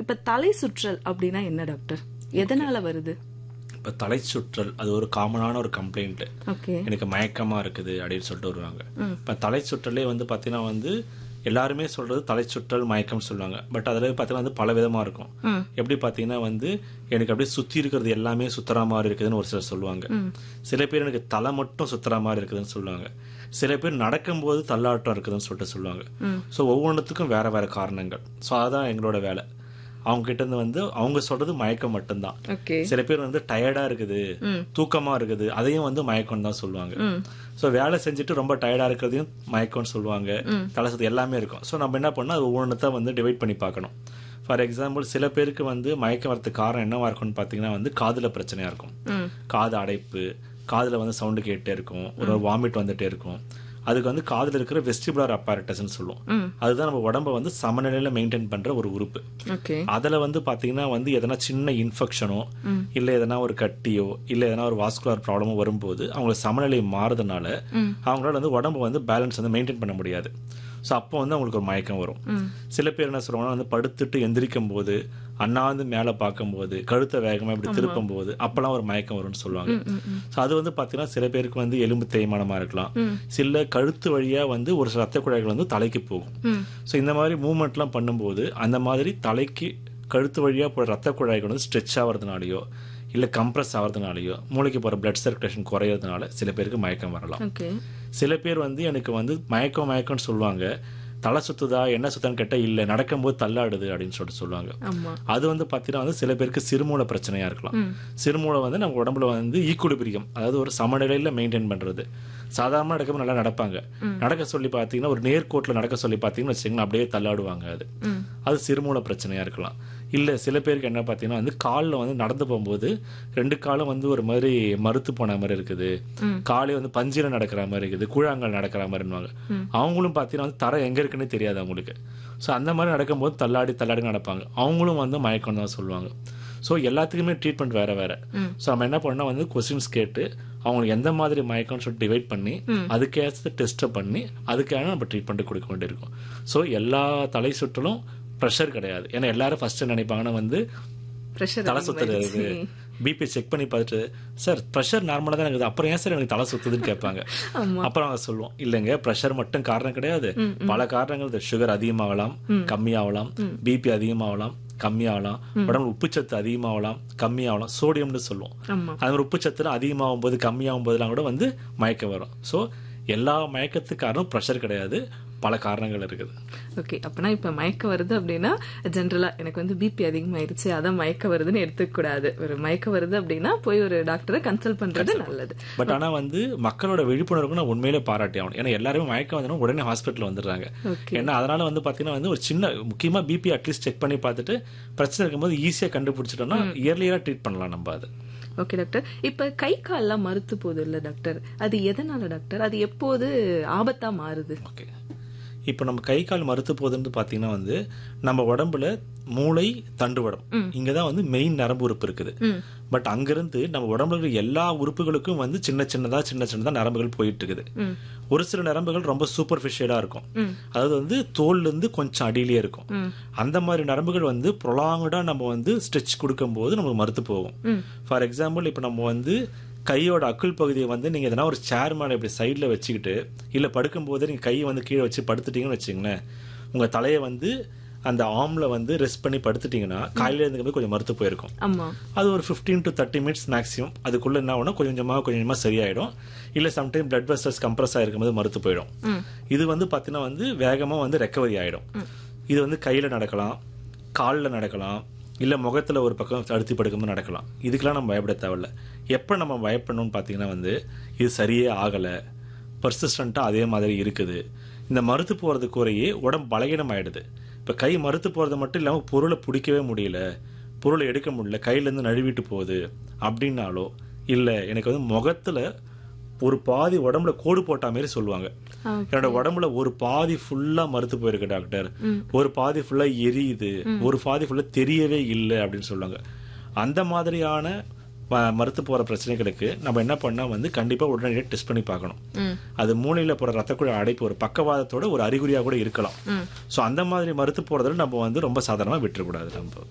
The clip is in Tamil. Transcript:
இப்ப தலை சுற்றல் அப்படின்னா என்ன டாக்டர் எதனால வருது இப்போ தலை சுற்றல் அது ஒரு காமனான ஒரு கம்ப்ளைண்ட் ஓகே எனக்கு மயக்கமா இருக்குது அப்படின்னு சொல்லிட்டு வருவாங்க இப்போ தலை சுற்றலே வந்து பார்த்தீங்கன்னா வந்து எல்லாருமே சொல்றது தலை சுற்றல் மயக்கம் சொல்லுவாங்க பட் அதில் பார்த்தீங்கன்னா வந்து பல விதமா இருக்கும் எப்படி பார்த்தீங்கன்னா வந்து எனக்கு அப்படியே சுத்தி இருக்கிறது எல்லாமே சுத்துற மாதிரி இருக்குதுன்னு ஒரு சிலர் சொல்லுவாங்க சில பேர் எனக்கு தலை மட்டும் சுத்துற மாதிரி இருக்குதுன்னு சொல்லுவாங்க சில பேர் நடக்கும்போது தள்ளாட்டம் இருக்குதுன்னு சொல்லிட்டு சொல்லுவாங்க ஸோ ஒவ்வொன்றுத்துக்கும் வேற வேற காரணங்கள் ஸோ அதுதான் எங்களோட வேலை அவங்க கிட்ட இருந்து வந்து அவங்க சொல்றது மயக்கம் மட்டும்தான் ஓகே சில பேர் வந்து டயர்டா இருக்குது தூக்கமா இருக்குது அதையும் வந்து மயக்கம் தான் சொல்லுவாங்க சோ வேலை செஞ்சுட்டு ரொம்ப டயர்டா இருக்கிறதையும் மயக்கம்னு சொல்லுவாங்க தலை சுத்து எல்லாமே இருக்கும் சோ நம்ம என்ன பண்ணா அது ஒவ்வொன்றத்தை வந்து டிவைட் பண்ணி பார்க்கணும் ஃபார் எக்ஸாம்பிள் சில பேருக்கு வந்து மயக்கம் வரதுக்கு காரணம் என்னவா இருக்கும்னு பாத்தீங்கன்னா வந்து காதுல பிரச்சனையா இருக்கும் காது அடைப்பு காதுல வந்து சவுண்டு கேட்டே இருக்கும் ஒரு வாமிட் வந்துட்டே இருக்கும் அதுக்கு வந்து காதுல இருக்கிற வெஸ்டிபுலர் அப்பாரட்டஸ்ன்னு சொல்லுவோம் அதுதான் நம்ம உடம்ப வந்து சமநிலையில மெயின்டைன் பண்ற ஒரு உறுப்பு ஓகே அதுல வந்து பாத்தீங்கன்னா வந்து எதனா சின்ன இன்ஃபெக்ஷனோ இல்ல எதனா ஒரு கட்டியோ இல்ல எதனா ஒரு வாஸ்குலர் ப்ராப்ளமோ வரும்போது அவங்களுக்கு சமநிலை மாறுறதுனால அவங்களால வந்து உடம்பு வந்து பேலன்ஸ் வந்து மெயின்டைன் பண்ண முடியாது ஸோ அப்போ வந்து அவங்களுக்கு ஒரு மயக்கம் வரும் சில பேர் என்ன சொல்லுவாங்கன்னா வந்து படுத்துட்டு எந்திரிக்கும் போது அண்ணாந்து மேலே பார்க்கும்போது கழுத்தை வேகமாக இப்படி திருப்பும் போது அப்பெல்லாம் ஒரு மயக்கம் வரும்னு சொல்லுவாங்க ஸோ அது வந்து பார்த்தீங்கன்னா சில பேருக்கு வந்து எலும்பு தேய்மானமாக இருக்கலாம் சில கழுத்து வழியாக வந்து ஒரு சில ரத்த குழாய்கள் வந்து தலைக்கு போகும் ஸோ இந்த மாதிரி மூவ்மெண்ட்லாம் பண்ணும்போது அந்த மாதிரி தலைக்கு கழுத்து வழியாக போகிற ரத்த குழாய்கள் வந்து ஸ்ட்ரெச் ஆகிறதுனாலையோ இல்லை கம்ப்ரஸ் ஆகிறதுனாலையோ மூளைக்கு போகிற பிளட் சர்க்குலேஷன் குறையிறதுனால சில பேருக்கு மயக்கம் வரலாம் ஓகே சில பேர் வந்து எனக்கு வந்து மயக்கம் மயக்கம்னு சொல்லுவாங்க தலை சுத்துதா என்ன சுத்தான்னு கேட்டா இல்ல நடக்கும்போது தள்ளாடுது அப்படின்னு சொல்லிட்டு சொல்லுவாங்க ஆமா அது வந்து பாத்தீங்கன்னா வந்து சில பேருக்கு சிறுமூல பிரச்சனையா இருக்கலாம் சிறுமூளை வந்து நம்ம உடம்புல வந்து ஈக்குலிபிரியம் அதாவது ஒரு சமநிலையில மெயின்டைன் பண்றது சாதாரண நடக்கும் நல்லா நடப்பாங்க நடக்க சொல்லி பாத்தீங்கன்னா ஒரு நேர்கோட்டில் நடக்க சொல்லி பாத்தீங்கன்னா வச்சுக்கோங்களேன் அப்படியே தள்ளாடுவாங்க அது அது சிறுமூல பிரச்சனையா இருக்கலாம் இல்ல சில பேருக்கு என்ன பாத்தீங்கன்னா வந்து காலில் வந்து நடந்து போகும்போது ரெண்டு காலும் வந்து ஒரு மாதிரி மறுத்து போன மாதிரி இருக்குது காலே வந்து பஞ்சில நடக்கிற மாதிரி இருக்குது கூழாங்கல் நடக்கிற மாதிரின்னுவாங்க அவங்களும் பாத்தீங்கன்னா வந்து தரை எங்க இருக்குன்னு தெரியாது அவங்களுக்கு ஸோ அந்த மாதிரி நடக்கும்போது தள்ளாடி தள்ளாடி நடப்பாங்க அவங்களும் வந்து மயக்கம் தான் சொல்லுவாங்க ஸோ எல்லாத்துக்குமே ட்ரீட்மெண்ட் வேற வேற ஸோ நம்ம என்ன பண்ணோம் வந்து கொஸ்டின்ஸ் கேட்டு அவங்களுக்கு எந்த மாதிரி மயக்கம்னு சொல்லிட்டு டிவைட் பண்ணி அதுக்கேற்ற டெஸ்ட்டை பண்ணி அதுக்கான நம்ம ட்ரீட்மெண்ட் கொடுக்க வேண்டியிருக்கும் ஸோ எல்லா தலை சுற்றலும் ப்ரெஷர் கிடையாது ஏன்னா எல்லாரும் ஃபர்ஸ்ட் நினைப்பாங்கன்னா வந்து ப்ரெஷர் தலை சுத்துறது பிபி செக் பண்ணி பார்த்துட்டு சார் ப்ரெஷர் நார்மலாக தான் இருக்குது அப்புறம் ஏன் சார் எனக்கு தலை சுத்துதுன்னு கேட்பாங்க அப்புறம் அவங்க சொல்லுவோம் இல்லைங்க ப்ரெஷர் மட்டும் காரணம் கிடையாது பல காரணங்கள் சுகர் அதிகமாகலாம் கம்மியாகலாம் பிபி அதிகமாகலாம் கம்மியாகலாம் உடம்புல உப்புச்சத்து அதிகமாகலாம் கம்மியாகலாம் சோடியம்னு சொல்லுவோம் ஆமா அது மாதிரி உப்புச்சத்துல அதிகமாகும் போது கம்மியாகும் போதெல்லாம் கூட வந்து மயக்கம் வரும் ஸோ எல்லா மயக்கத்துக்கு காரணம் ப்ரெஷர் கிடையாது பல காரணங்கள் இருக்குது ஓகே அப்பனா இப்ப மயக்கம் வருது அப்படின்னா ஜென்ரலா எனக்கு வந்து பிபி அதிகமாயிருச்சு அதான் மயக்கம் வருதுன்னு எடுத்துக்க கூடாது ஒரு மயக்கம் வருது அப்படின்னா போய் ஒரு டாக்டரை கன்சல்ட் பண்றது நல்லது பட் ஆனா வந்து மக்களோட விழிப்புணர்வுக்கு நான் உண்மையிலே பாராட்டி ஆகணும் ஏன்னா எல்லாருமே மயக்கம் வந்தோம் உடனே ஹாஸ்பிட்டல் வந்துடுறாங்க ஓகே ஏன்னா அதனால வந்து பாத்தீங்கன்னா வந்து ஒரு சின்ன முக்கியமா பிபி அட்லீஸ்ட் செக் பண்ணி பார்த்துட்டு பிரச்சனை இருக்கும்போது ஈஸியா கண்டுபிடிச்சிட்டோம்னா இயர்லியரா ட்ரீட் பண்ணலாம் நம்ம அது ஓகே டாக்டர் இப்ப கை கால்லாம் மறுத்து போகுது இல்ல டாக்டர் அது எதனால டாக்டர் அது எப்போது ஆபத்தா மாறுது ஓகே இப்போ நம்ம கை கால் மறுத்து போகுதுன்னு பார்த்தீங்கன்னா வந்து நம்ம உடம்புல மூளை தண்டுவடம் இங்க தான் வந்து மெயின் நரம்பு உறுப்பு இருக்குது பட் அங்கிருந்து நம்ம உடம்புல இருக்கிற எல்லா உறுப்புகளுக்கும் வந்து சின்ன சின்னதா சின்ன சின்னதா நரம்புகள் போயிட்டு இருக்குது ஒரு சில நரம்புகள் ரொம்ப சூப்பர்ஃபிஷியலா இருக்கும் அதாவது வந்து தோல்ல இருந்து கொஞ்சம் அடியிலே இருக்கும் அந்த மாதிரி நரம்புகள் வந்து ப்ரொலாங்கடா நம்ம வந்து ஸ்ட்ரெச் கொடுக்கும்போது நமக்கு மறுத்து போகும் ஃபார் எக்ஸாம்பிள் இப்போ நம்ம வந்து கையோட அக்குள் பகுதியை வந்து நீங்க எதனா ஒரு சேர் மேல இப்படி சைட்ல வச்சுக்கிட்டு இல்ல படுக்கும்போது நீங்க கையை வந்து கீழே வச்சு படுத்துட்டீங்கன்னு வச்சுங்களேன் உங்க தலையை வந்து அந்த ஆர்ம்ல வந்து ரெஸ்ட் பண்ணி படுத்துட்டீங்கன்னா காலையில இருந்து கொஞ்சம் மறுத்து போயிருக்கும் ஆமா அது ஒரு 15 டு தேர்ட்டி மினிட்ஸ் மேக்ஸிமம் அதுக்குள்ள என்ன ஆகும்னா கொஞ்சம் கொஞ்சமா கொஞ்சம் கொஞ்சமா சரியாயிடும் இல்ல சம்டைம் பிளட் வெசல்ஸ் கம்ப்ரஸ் ஆயிருக்கும்போது மறுத்து போயிடும் இது வந்து பாத்தீங்கன்னா வந்து வேகமா வந்து ரெக்கவரி ஆயிடும் இது வந்து கையில நடக்கலாம் காலில் நடக்கலாம் இல்ல முகத்துல ஒரு பக்கம் அழுத்தி படுக்கும்போது நடக்கலாம் இதுக்கெல்லாம் நம்ம பயப்பட தேவையில்ல எப்ப நம்ம பயப்படணும்னு பாத்தீங்கன்னா வந்து இது சரியே ஆகல பர்சிஸ்டண்டா அதே மாதிரி இருக்குது இந்த மறுத்து போறது குறையே உடம்பு பலகீனம் ஆயிடுது இப்ப கை மறுத்து போறது மட்டும் இல்லாம பொருளை பிடிக்கவே முடியல பொருளை எடுக்க முடியல கையில இருந்து நழுவிட்டு போகுது அப்படின்னாலோ இல்ல எனக்கு வந்து முகத்துல ஒரு பாதி உடம்புல கோடு போட்ட மாதிரி சொல்லுவாங்க என்னோட உடம்புல ஒரு பாதி ஃபுல்லா மறுத்து போயிருக்கு டாக்டர் ஒரு பாதி ஃபுல்லா எரியுது ஒரு பாதி ஃபுல்லா தெரியவே இல்லை அப்படின்னு சொல்லுவாங்க அந்த மாதிரியான ம- மறுத்து போற பிரச்சனைகளுக்கு நம்ம என்ன பண்ணா வந்து கண்டிப்பா உடனடியாக டெஸ்ட் பண்ணி பார்க்கணும் அது மூளையில போற ரத்த குழாய் அடைப்பு ஒரு பக்கவாதத்தோட ஒரு அறிகுறியா கூட இருக்கலாம் சோ அந்த மாதிரி மறுத்து போறதுல நம்ம வந்து ரொம்ப சாதாரணமா விட்டுறக்கூடாது நம்ம